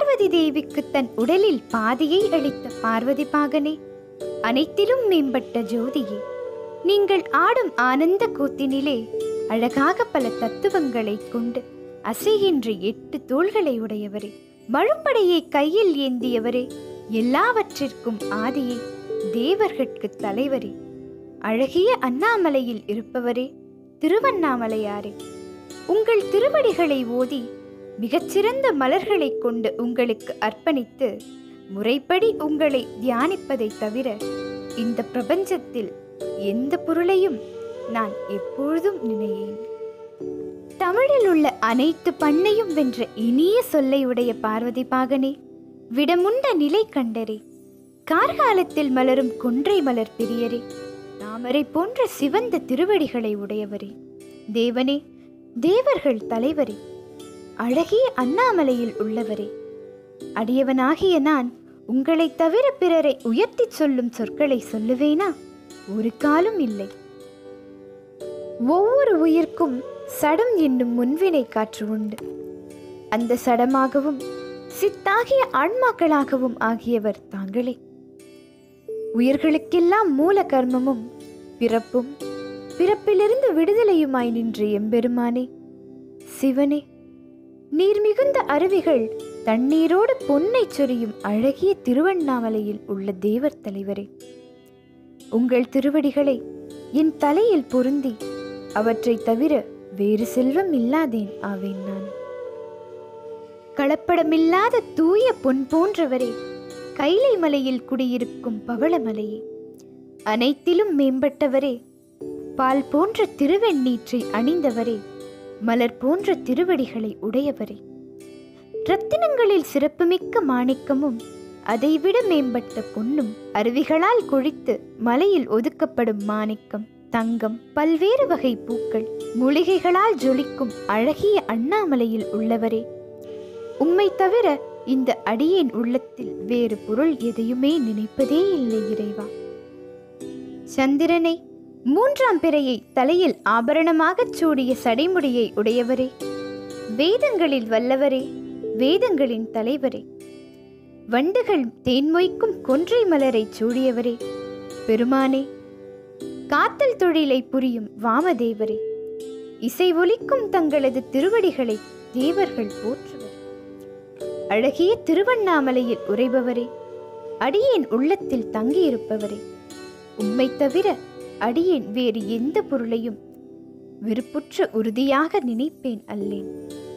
பார்வதி தேவிக்கு தன் உடலில் பாதியை அளித்த பார்வதி பாகனே அனைத்திலும் மேம்பட்ட ஜோதியே நீங்கள் ஆடும் ஆனந்த கூத்தினிலே அழகாக பல தத்துவங்களை கொண்டு அசைகின்ற எட்டு தோள்களை உடையவரே மழுப்படையை கையில் ஏந்தியவரே எல்லாவற்றிற்கும் ஆதியே தேவர்கட்கு தலைவரே அழகிய அண்ணாமலையில் இருப்பவரே திருவண்ணாமலையாரே உங்கள் திருவடிகளை ஓதி மிகச்சிறந்த மலர்களைக் கொண்டு உங்களுக்கு அர்ப்பணித்து முறைப்படி உங்களை தியானிப்பதைத் தவிர இந்த பிரபஞ்சத்தில் எந்த பொருளையும் நான் எப்பொழுதும் நினையேன் தமிழில் உள்ள அனைத்து பண்ணையும் வென்ற இனிய சொல்லை உடைய பார்வதி பாகனே விடமுண்ட நிலை கண்டரே கார்காலத்தில் மலரும் கொன்றை மலர் பிரியரே தாமரை போன்ற சிவந்த திருவடிகளை உடையவரே தேவனே தேவர்கள் தலைவரே அழகிய அண்ணாமலையில் உள்ளவரே அடியவனாகிய நான் உங்களைத் தவிர பிறரை உயர்த்திச் சொல்லும் சொற்களை சொல்லுவேனா ஒரு காலும் இல்லை ஒவ்வொரு உயிர்க்கும் சடம் என்னும் முன்வினை காற்று உண்டு அந்த சடமாகவும் சித்தாகிய ஆன்மாக்களாகவும் ஆகியவர் தாங்களே உயிர்களுக்கெல்லாம் மூல கர்மமும் பிறப்பும் பிறப்பிலிருந்து விடுதலையுமாய் நின்ற எம்பெருமானே சிவனே நீர் மிகுந்த அருவிகள் தண்ணீரோடு பொன்னை சொரியும் அழகிய திருவண்ணாமலையில் உள்ள தேவர் தலைவரே உங்கள் திருவடிகளை என் தலையில் பொருந்தி அவற்றை தவிர வேறு செல்வம் இல்லாதேன் ஆவேன் நான் கலப்படமில்லாத தூய பொன் போன்றவரே கைலை மலையில் குடியிருக்கும் பவளமலையே அனைத்திலும் மேம்பட்டவரே பால் போன்ற திருவெண்ணீற்றை அணிந்தவரே மலர் போன்ற திருவடிகளை உடையவரே ரத்தினங்களில் சிறப்புமிக்க மாணிக்கமும் அதைவிட மேம்பட்ட பொன்னும் அருவிகளால் கொழித்து மலையில் ஒதுக்கப்படும் மாணிக்கம் தங்கம் பல்வேறு வகை பூக்கள் மூலிகைகளால் ஜொலிக்கும் அழகிய அண்ணாமலையில் உள்ளவரே உம்மை தவிர இந்த அடியேன் உள்ளத்தில் வேறு பொருள் எதையுமே நினைப்பதே இல்லை இறைவா சந்திரனை மூன்றாம் பிறையை தலையில் ஆபரணமாகச் சூடிய சடைமுடியை உடையவரே வேதங்களில் வல்லவரே வேதங்களின் தலைவரே வண்டுகள் தேன்மொய்க்கும் கொன்றை மலரை சூடியவரே பெருமானே காத்தல் தொழிலை புரியும் வாமதேவரே இசை ஒலிக்கும் தங்களது திருவடிகளை தேவர்கள் போற்றுவர் அழகிய திருவண்ணாமலையில் உறைபவரே அடியேன் உள்ளத்தில் தங்கியிருப்பவரே உம்மை தவிர அடியேன் வேறு எந்த பொருளையும் விருப்புற்ற உறுதியாக நினைப்பேன் அல்லேன்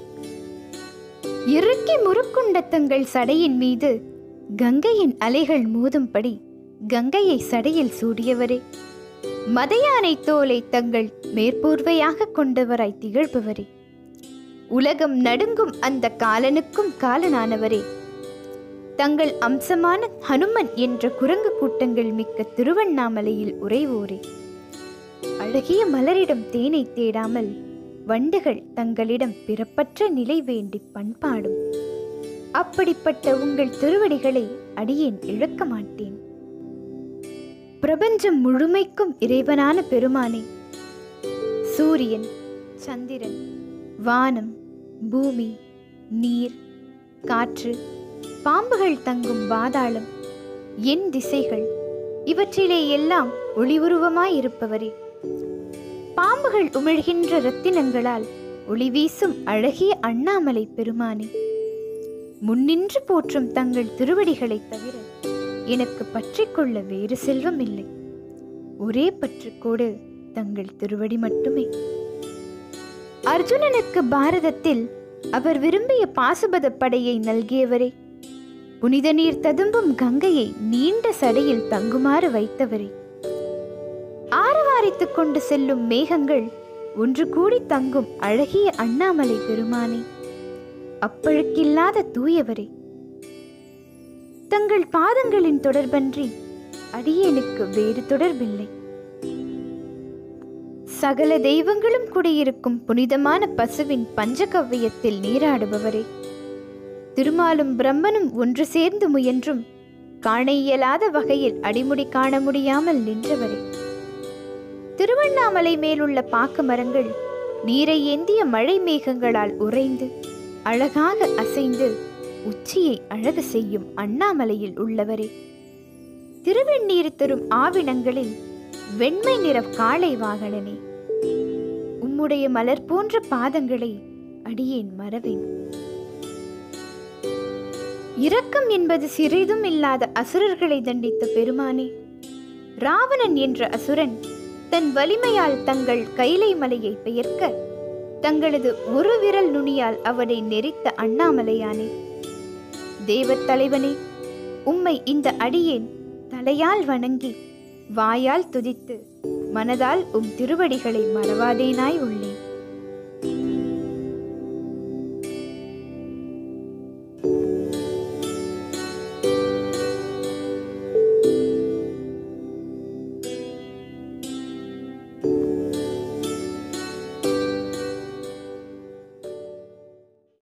இறுக்கி முறுக்குண்ட தங்கள் சடையின் மீது கங்கையின் அலைகள் மோதும்படி கங்கையை சடையில் சூடியவரே மதையானை தோலை தங்கள் மேற்போர்வையாக கொண்டவராய் திகழ்பவரே உலகம் நடுங்கும் அந்த காலனுக்கும் காலனானவரே தங்கள் அம்சமான ஹனுமன் என்ற குரங்கு கூட்டங்கள் மிக்க திருவண்ணாமலையில் உறைவோரே அழகிய மலரிடம் தேனை தேடாமல் வண்டுகள் தங்களிடம் பிறப்பற்ற நிலை வேண்டி பண்பாடும் அப்படிப்பட்ட உங்கள் திருவடிகளை அடியேன் இழக்க மாட்டேன் பிரபஞ்சம் முழுமைக்கும் இறைவனான பெருமானே சூரியன் சந்திரன் வானம் பூமி நீர் காற்று பாம்புகள் தங்கும் பாதாளம் என் திசைகள் இவற்றிலே எல்லாம் ஒளி உருவமாயிருப்பவரே பாம்புகள் உமிழ்கின்ற ரத்தினங்களால் ஒளி வீசும் அழகிய அண்ணாமலை பெருமானே முன்னின்று போற்றும் தங்கள் திருவடிகளைத் தவிர எனக்கு பற்றிக்கொள்ள வேறு செல்வம் இல்லை ஒரே பற்றுக்கோடு தங்கள் திருவடி மட்டுமே அர்ஜுனனுக்கு பாரதத்தில் அவர் விரும்பிய பாசுபத படையை நல்கியவரே புனித நீர் ததும்பும் கங்கையை நீண்ட சடையில் தங்குமாறு வைத்தவரே ஆரவாரித்துக் கொண்டு செல்லும் மேகங்கள் ஒன்று கூடி தங்கும் அழகிய அண்ணாமலை பெருமானே அப்பழுக்கில்லாத தூயவரே தங்கள் பாதங்களின் தொடர்பன்றி அடியேனுக்கு வேறு தொடர்பில்லை சகல தெய்வங்களும் குடியிருக்கும் புனிதமான பசுவின் பஞ்சகவ்வியத்தில் நீராடுபவரே திருமாலும் பிரம்மனும் ஒன்று சேர்ந்து முயன்றும் காண இயலாத வகையில் அடிமுடி காண முடியாமல் நின்றவரே திருவண்ணாமலை மேலுள்ள பாக்கு மரங்கள் நீரை ஏந்திய மழை மேகங்களால் உறைந்து அழகாக அசைந்து உச்சியை அழகு செய்யும் அண்ணாமலையில் உள்ளவரே திருவெண்ணீர் தரும் ஆவினங்களில் வெண்மை நிற காளை வாகனனே உம்முடைய மலர் போன்ற பாதங்களை அடியேன் மறவேன் இரக்கம் என்பது சிறிதும் இல்லாத அசுரர்களை தண்டித்த பெருமானே ராவணன் என்ற அசுரன் தன் வலிமையால் தங்கள் கைலை மலையை பெயர்க்க தங்களது ஒரு விரல் நுனியால் அவனை நெரித்த அண்ணாமலையானே தேவத் தலைவனே உம்மை இந்த அடியேன் தலையால் வணங்கி வாயால் துதித்து மனதால் உம் திருவடிகளை மறவாதேனாய் உள்ளேன்